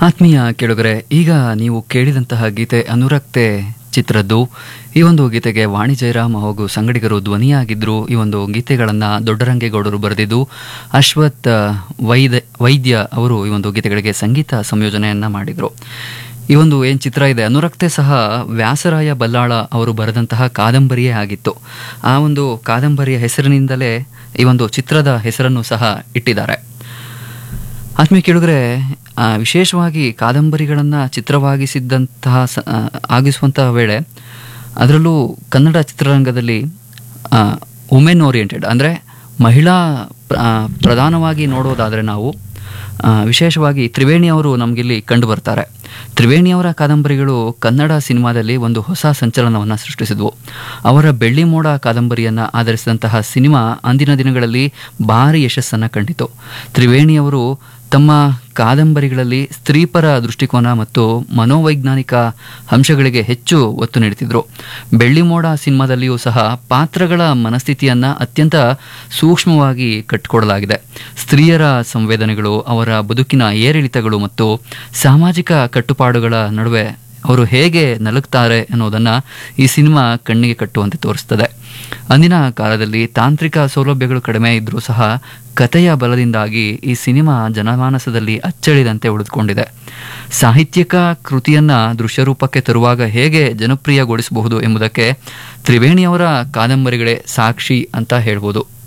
ಆತ್ಮೀಯ ಕೇಳುಗರೆ ಈಗ ನೀವು ಕೇಳಿದಂತಹ ಗೀತೆ ಅನುರಕ್ತೆ ಚಿತ್ರದ್ದು ಈ ಒಂದು ಗೀತೆಗೆ ವಾಣಿ ಜಯರಾಮ್ ಹಾಗೂ ಸಂಗಡಿಗರು ಧ್ವನಿಯಾಗಿದ್ದರು ಈ ಒಂದು ಗೀತೆಗಳನ್ನು ದೊಡ್ಡರಂಗೇಗೌಡರು ಬರೆದಿದ್ದು ಅಶ್ವಥ್ ವೈದ್ಯ ವೈದ್ಯ ಅವರು ಈ ಒಂದು ಗೀತೆಗಳಿಗೆ ಸಂಗೀತ ಸಂಯೋಜನೆಯನ್ನು ಮಾಡಿದರು ಈ ಒಂದು ಏನು ಚಿತ್ರ ಇದೆ ಅನುರಕ್ತೆ ಸಹ ವ್ಯಾಸರಾಯ ಬಲ್ಲಾಳ ಅವರು ಬರೆದಂತಹ ಕಾದಂಬರಿಯೇ ಆಗಿತ್ತು ಆ ಒಂದು ಕಾದಂಬರಿಯ ಹೆಸರಿನಿಂದಲೇ ಈ ಒಂದು ಚಿತ್ರದ ಹೆಸರನ್ನು ಸಹ ಇಟ್ಟಿದ್ದಾರೆ ಆತ್ಮೀಯ ಕೇಳಿದ್ರೆ ಆ, ವಿಶೇಷವಾಗಿ ಕಾದಂಬರಿಗಳನ್ನು ಚಿತ್ರವಾಗಿಸಿದ್ದಂತಹ ಸ ಆ, ಆಗಿಸುವಂತಹ ವೇಳೆ ಅದರಲ್ಲೂ ಕನ್ನಡ ಚಿತ್ರರಂಗದಲ್ಲಿ ವುಮೆನ್ ಓರಿಯೆಂಟೆಡ್ ಅಂದರೆ ಮಹಿಳಾ ಪ್ರ- ಆ, ಪ್ರಧಾನವಾಗಿ ನೋಡೋದಾದರೆ ನಾವು ಆ, ವಿಶೇಷವಾಗಿ ತ್ರಿವೇಣಿ ಅವರು ನಮಗಿಲ್ಲಿ ಕಂಡು ಬರ್ತಾರೆ ತ್ರಿವೇಣಿಯವರ ಕಾದಂಬರಿಗಳು ಕನ್ನಡ ಸಿನಿಮಾದಲ್ಲಿ ಒಂದು ಹೊಸ ಸಂಚಲನವನ್ನು ಸೃಷ್ಟಿಸಿದ್ವು ಅವರ ಬೆಳ್ಳಿ ಮೋಡ ಕಾದಂಬರಿಯನ್ನು ಆಧರಿಸಿದಂತಹ ಸಿನಿಮಾ ಅಂದಿನ ದಿನಗಳಲ್ಲಿ ಭಾರಿ ಯಶಸ್ಸನ್ನು ಕಂಡಿತು ತ್ರಿವೇಣಿಯವರು ತಮ್ಮ ಕಾದಂಬರಿಗಳಲ್ಲಿ ಸ್ತ್ರೀಪರ ದೃಷ್ಟಿಕೋನ ಮತ್ತು ಮನೋವೈಜ್ಞಾನಿಕ ಅಂಶಗಳಿಗೆ ಹೆಚ್ಚು ಒತ್ತು ನೀಡುತ್ತಿದ್ದರು ಬೆಳ್ಳಿಮೋಡ ಸಿನಿಮಾದಲ್ಲಿಯೂ ಸಹ ಪಾತ್ರಗಳ ಮನಸ್ಥಿತಿಯನ್ನು ಅತ್ಯಂತ ಸೂಕ್ಷ್ಮವಾಗಿ ಕಟ್ಟಿಕೊಡಲಾಗಿದೆ ಸ್ತ್ರೀಯರ ಸಂವೇದನೆಗಳು ಅವರ ಬದುಕಿನ ಏರಿಳಿತಗಳು ಮತ್ತು ಸಾಮಾಜಿಕ ಕಟ್ಟುಪಾಡುಗಳ ನಡುವೆ ಅವರು ಹೇಗೆ ನಲುಗ್ತಾರೆ ಅನ್ನೋದನ್ನು ಈ ಸಿನಿಮಾ ಕಣ್ಣಿಗೆ ಕಟ್ಟುವಂತೆ ತೋರಿಸ್ತದೆ ಅಂದಿನ ಕಾಲದಲ್ಲಿ ತಾಂತ್ರಿಕ ಸೌಲಭ್ಯಗಳು ಕಡಿಮೆ ಇದ್ದರೂ ಸಹ ಕಥೆಯ ಬಲದಿಂದಾಗಿ ಈ ಸಿನಿಮಾ ಜನಮಾನಸದಲ್ಲಿ ಅಚ್ಚಳಿದಂತೆ ಉಳಿದುಕೊಂಡಿದೆ ಸಾಹಿತ್ಯಿಕ ಕೃತಿಯನ್ನ ದೃಶ್ಯರೂಪಕ್ಕೆ ತರುವಾಗ ಹೇಗೆ ಜನಪ್ರಿಯಗೊಳಿಸಬಹುದು ಎಂಬುದಕ್ಕೆ ತ್ರಿವೇಣಿಯವರ ಕಾದಂಬರಿಗಳೇ ಸಾಕ್ಷಿ ಅಂತ ಹೇಳ್ಬೋದು